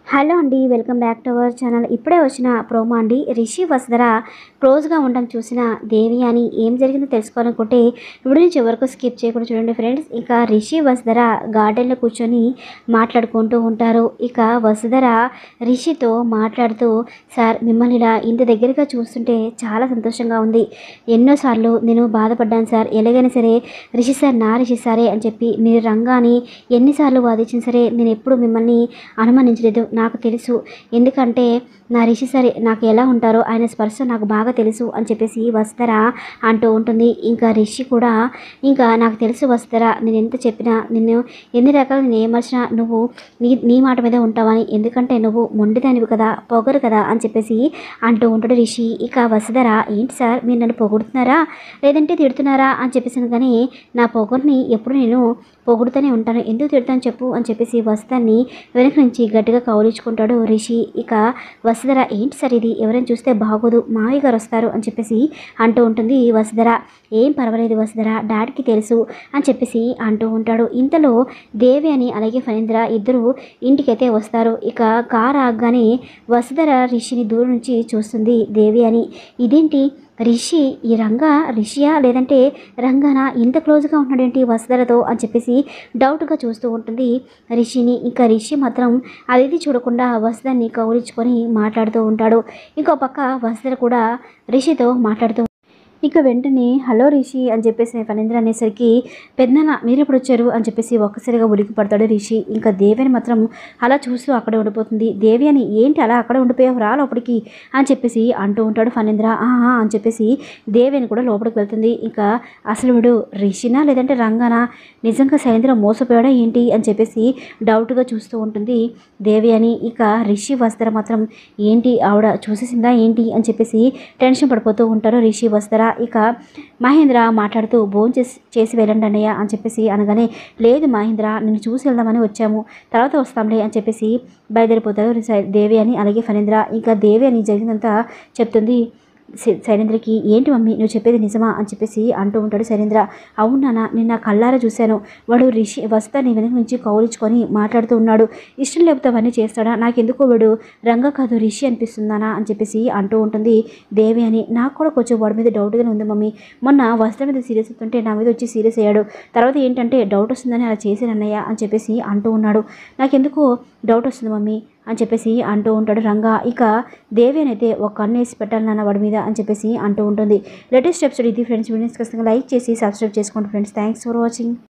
hello అండి welcome back to our channel ఇప్పుడే వచ్చిన ప్రోమో అండి రిషి వసుధర క్లోజ్గా ఉండడం చూసిన దేవి అని ఏం జరిగిందో తెలుసుకోవాలనుకుంటే వీడియోని చివరకు స్కిప్ చేయకుండా చూడండి ఫ్రెండ్స్ ఇక రిషి వసుధర గార్డెన్లో కూర్చొని మాట్లాడుకుంటూ ఉంటారు ఇక వసుధర రిషితో మాట్లాడుతూ సార్ మిమ్మల్ని ఇలా ఇంత దగ్గరగా చూస్తుంటే చాలా సంతోషంగా ఉంది ఎన్నోసార్లు నేను బాధపడ్డాను సార్ ఎలాగైనా సరే రిషి సార్ నా రిషి సారే అని చెప్పి మీరు రంగాని ఎన్నిసార్లు వాదించినా సరే నేను ఎప్పుడు మిమ్మల్ని అనుమానించలేదు నాకు తెలుసు ఎందుకంటే నా రిషి సరే నాకు ఎలా ఉంటారో ఆయన స్పర్శ నాకు బాగా తెలుసు అని చెప్పేసి వస్తార అంటూ ఉంటుంది ఇంకా రిషి కూడా ఇంకా నాకు తెలుసు వస్తారా నేను ఎంత చెప్పినా నిన్ను ఎన్ని రకాలు నేను ఏమర్చినా నువ్వు నీ నీ మాట మీద ఉంటావని ఎందుకంటే నువ్వు మొండిదానివి కదా పొగరు కదా అని చెప్పేసి అంటూ ఉంటాడు రిషి ఇక వసుధర ఏంటి సార్ మీరు నన్ను పొగుడుతున్నారా లేదంటే తిడుతున్నారా అని చెప్పేసి కానీ నా పొగరుని ఎప్పుడు నేను పొగుడుతూనే ఉంటాను ఎందుకు తిడతాను చెప్పు అని చెప్పేసి వస్తాన్ని వెనక నుంచి గట్టిగా కౌలించుకుంటాడు రిషి ఇక వసుధర ఏంటి సార్ ఇది ఎవరైనా చూస్తే బాగోదు మావయ్య గారు వస్తారు అని చెప్పేసి అంటూ ఉంటుంది వసుధర ఏం పర్వాలేదు వసుధర డాడీకి తెలుసు అని చెప్పేసి అంటూ ఉంటాడు ఇంతలో దేవి అని అలాగే ఫణీంద్ర ఇద్దరు ఇంటికైతే వస్తారు ఇక కారు ఆగగానే వసుధర రిషిని దూరం నుంచి చూస్తుంది దేవి అని ఇదేంటి రిషి ఈ రంగా రిషియా లేదంటే రంగానా ఇంత క్లోజ్గా ఉన్నాడేంటి వసుధరతో అని చెప్పేసి డౌట్గా చూస్తూ ఉంటుంది రిషిని ఇంకా రిషి మాత్రం అదేది చూడకుండా వసుధని కౌలించుకొని మాట్లాడుతూ ఉంటాడు ఇంకో పక్క వసుధర కూడా రిషితో మాట్లాడుతూ ఇక వెంటనే హలో రిషి అని చెప్పేసి ఫణీంద్ర అనేసరికి పెద్దనాన్న మీరు ఎప్పుడు వచ్చారు అని చెప్పేసి ఒక్కసారిగా ఉలికి పడతాడు రిషి ఇంకా దేవిని మాత్రం అలా చూస్తూ అక్కడే ఉండిపోతుంది దేవి అని ఏంటి అలా అక్కడ ఉండిపోయావు రా లోపలికి అని చెప్పేసి అంటూ ఉంటాడు ఫణీంద్ర ఆహా అని చెప్పేసి దేవిని కూడా లోపలికి వెళ్తుంది ఇంకా అసలు వీడు రిషినా లేదంటే రంగానా నిజంగా సైంద్ర మోసపోయాడా ఏంటి అని చెప్పేసి డౌట్గా చూస్తూ ఉంటుంది దేవి అని ఇక రిషి వస్త్ర మాత్రం ఏంటి ఆవిడ చూసేసిందా ఏంటి అని చెప్పేసి టెన్షన్ పడిపోతూ ఉంటారు రిషి వస్త్ర ఇక మహేంద్ర మాట్లాడుతూ భోజనం చేసి చేసి వెళ్ళండి అన్నయ్య అని చెప్పేసి అనగానే లేదు మహేంద్ర నిన్ను చూసి వెళ్దామని వచ్చాము తర్వాత వస్తాంలే అని చెప్పేసి బయలుదేరిపోతారు సై- దేవి అని అలాగే ఫణీంద్ర ఇంకా దేవి అని జరిగినంత చెప్తుంది శై- శైలేంద్రకి ఏంటి మమ్మీ నువ్వు చెప్పేది నిజమా అని చెప్పేసి అంటూ ఉంటాడు శైలేంద్ర అవును నాన్న నేను నా కళ్ళారా చూశాను వాడు రిషి వస్తా నీ వెనక నుంచి కౌలించుకొని మాట్లాడుతూ ఉన్నాడు ఇష్టం లేకపోతే అవన్నీ చేస్తాడా నాకెందుకో వాడు రంగ కాదు రిషి అనిపిస్తుందానా అని చెప్పేసి అంటూ ఉంటుంది దేవి అని నాకు కూడా కొంచెం వాడి మీద డౌట్గానే ఉంది మమ్మీ మొన్న వస్త్ర మీద సీరియస్ అవుతుంటే నా మీద వచ్చి సీరియస్ అయ్యాడు తర్వాత ఏంటంటే డౌట్ వస్తుందని అలా చేశాను అన్నయ్య అని చెప్పేసి అంటూ ఉన్నాడు నాకెందుకో డౌట్ వస్తుంది మమ్మీ అని చెప్పేసి అంటూ ఉంటాడు రంగా ఇక దేవి అయితే ఒక కన్ను వేసి పెట్టాలి నాన్న వాడి మీద అని చెప్పేసి అంటూ ఉంటుంది లేటెస్ట్ ఎపిసోడ్ ఇది ఫ్రెండ్స్ వీడియోస్ ఖచ్చితంగా లైక్ చేసి సబ్స్క్రైబ్ చేసుకోండి ఫ్రెండ్స్ థ్యాంక్స్ ఫర్ వాచింగ్